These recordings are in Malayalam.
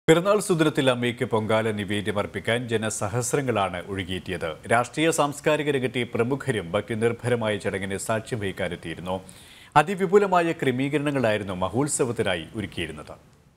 പിറന്നാൾ സുദിനത്തിൽ അമ്മയ്ക്ക് പൊങ്കാല നിവേദ്യമർപ്പിക്കാൻ ജനസഹസ്രങ്ങളാണ് ഒഴുകിയെത്തിയത് രാഷ്ട്രീയ സാംസ്കാരിക രംഗത്തെ പ്രമുഖരും ഭക്തിനിർഭരമായ ചടങ്ങിന് സാക്ഷ്യം വഹിക്കാനെത്തിയിരുന്നു അതിവിപുലമായ ക്രമീകരണങ്ങളായിരുന്നു മഹോത്സവത്തിനായി ഒരുക്കിയിരുന്നത്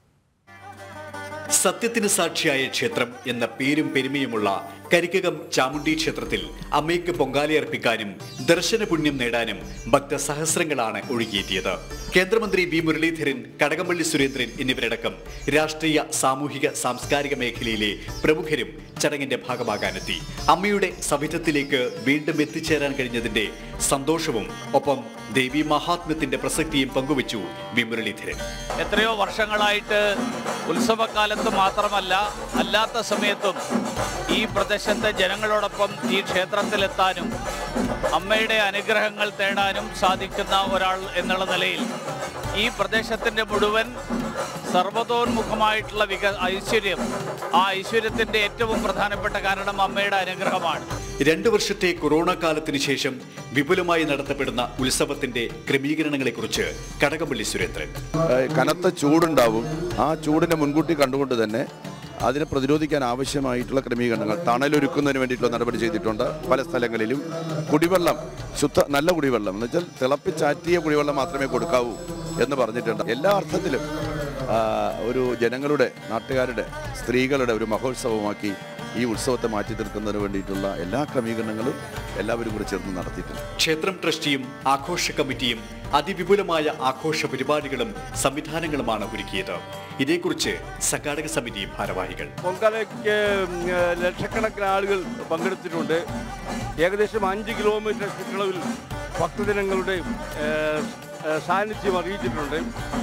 സത്യത്തിന് സാക്ഷിയായ ക്ഷേത്രം എന്ന പേരും പെരുമയുമുള്ള കരിക്കകം ചാമുണ്ഡി ക്ഷേത്രത്തിൽ അമ്മയ്ക്ക് പൊങ്കാലയർപ്പിക്കാനും ദർശന പുണ്യം നേടാനും ഭക്തസഹസ്രങ്ങളാണ് ഒഴുകിയെത്തിയത് കേന്ദ്രമന്ത്രി വി മുരളീധരൻ കടകംപള്ളി സുരേന്ദ്രൻ എന്നിവരടക്കം രാഷ്ട്രീയ സാമൂഹിക സാംസ്കാരിക മേഖലയിലെ പ്രമുഖരും ചടങ്ങിന്റെ ഭാഗമാകാനെത്തി അമ്മയുടെ സവിധത്തിലേക്ക് വീണ്ടും എത്തിച്ചേരാൻ കഴിഞ്ഞതിന്റെ സന്തോഷവും ഒപ്പം ദേവി മഹാത്മ്യത്തിന്റെ പ്രസക്തിയും പങ്കുവച്ചു വി മുരളീധരൻ എത്രയോ വർഷങ്ങളായിട്ട് ഉത്സവകാലത്ത് മാത്രമല്ല അല്ലാത്ത സമയത്തും ഈ പ്രദേശത്തെ ജനങ്ങളോടൊപ്പം ഈ ക്ഷേത്രത്തിലെത്താനും അമ്മയുടെ അനുഗ്രഹങ്ങൾ തേടാനും സാധിക്കുന്ന ഒരാൾ എന്നുള്ള നിലയിൽ ഈ പ്രദേശത്തിൻ്റെ മുഴുവൻ സർവതോന്മുഖമായിട്ടുള്ള വിക ഐശ്വര്യം ആ ഐശ്വര്യത്തിൻ്റെ ഏറ്റവും പ്രധാനപ്പെട്ട കാരണം അമ്മയുടെ അനുഗ്രഹമാണ് രണ്ടു വർഷത്തെ കൊറോണ കാലത്തിന് ശേഷം വിപുലമായി നടത്തപ്പെടുന്ന ഉത്സവത്തിന്റെ ക്രമീകരണങ്ങളെക്കുറിച്ച് കടകംപള്ളി സുരേന്ദ്രൻ ഏഹ് കനത്ത ചൂടുണ്ടാവും ആ ചൂടിനെ മുൻകൂട്ടി കണ്ടുകൊണ്ട് തന്നെ അതിനെ പ്രതിരോധിക്കാൻ ആവശ്യമായിട്ടുള്ള ക്രമീകരണങ്ങൾ തണലൊരുക്കുന്നതിന് വേണ്ടിയിട്ടുള്ള നടപടി ചെയ്തിട്ടുണ്ട് പല സ്ഥലങ്ങളിലും കുടിവെള്ളം ശുദ്ധ നല്ല കുടിവെള്ളം എന്ന് വെച്ചാൽ തിളപ്പിച്ചാറ്റിയ കുടിവെള്ളം മാത്രമേ കൊടുക്കാവൂ എന്ന് പറഞ്ഞിട്ടുണ്ട് എല്ലാ അർത്ഥത്തിലും ആ, ഒരു ജനങ്ങളുടെ നാട്ടുകാരുടെ സ്ത്രീകളുടെ ഒരു മഹോത്സവമാക്കി ഈ ഉത്സവത്തെ മാറ്റി തീർക്കുന്നതിന് വേണ്ടിയിട്ടുള്ള എല്ലാ ക്രമീകരണങ്ങളും എല്ലാവരും കൂടി ചേർന്ന് നടത്തിയിട്ടുണ്ട് ക്ഷേത്രം ട്രസ്റ്റിയും ആഘോഷ കമ്മിറ്റിയും അതിവിപുലമായ ആഘോഷ പരിപാടികളും സംവിധാനങ്ങളുമാണ് ഒരുക്കിയത് ഇതേക്കുറിച്ച് സംഘാടക സമിതി ഭാരവാഹികൾ പൊങ്കാലയ്ക്ക് ഉം, ഏഹ്, ലക്ഷക്കണക്കിന് ആളുകൾ പങ്കെടുത്തിട്ടുണ്ട് ഏകദേശം അഞ്ച് കിലോമീറ്റർ ചുറ്റളവിൽ ഭക്തജനങ്ങളുടെ ഏഹ്, ഏഹ്, സാന്നിധ്യം അറിയിച്ചിട്ടുണ്ട്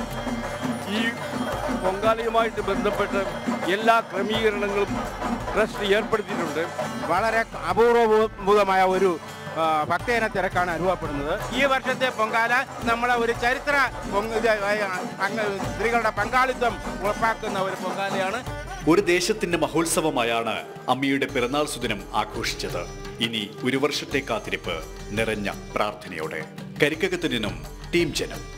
ഈ പൊങ്കാലയുമായിട്ട് ബന്ധപ്പെട്ട് എല്ലാ ക്രമീകരണങ്ങളും ട്രസ്റ്റ് ഏർപ്പെടുത്തിയിട്ടുണ്ട് വളരെ അപൂർവഭൂതമായ ഒരു ആ, ഭക്തജന തിരക്കാണ് അനുഭവപ്പെടുന്നത് ഈ വർഷത്തെ പൊങ്കാല നമ്മളെ ഒരു ചരിത്ര പൊങ്ക- ഇത്, ആ, അങ്ങ് സ്ത്രീകളുടെ പങ്കാളിത്തം ഉറപ്പാക്കുന്ന ഒരു പൊങ്കാലയാണ് ഒരു ദേശത്തിന്റെ മഹോത്സവമായാണ് അമ്മയുടെ പിറന്നാൾ സുദിനം ആഘോഷിച്ചത് ഇനി ഒരു വർഷത്തെ കാത്തിരിപ്പ് നിറഞ്ഞ പ്രാർത്ഥനയോടെ കരിക്കകത്തു നിന്നും ടീം ജനം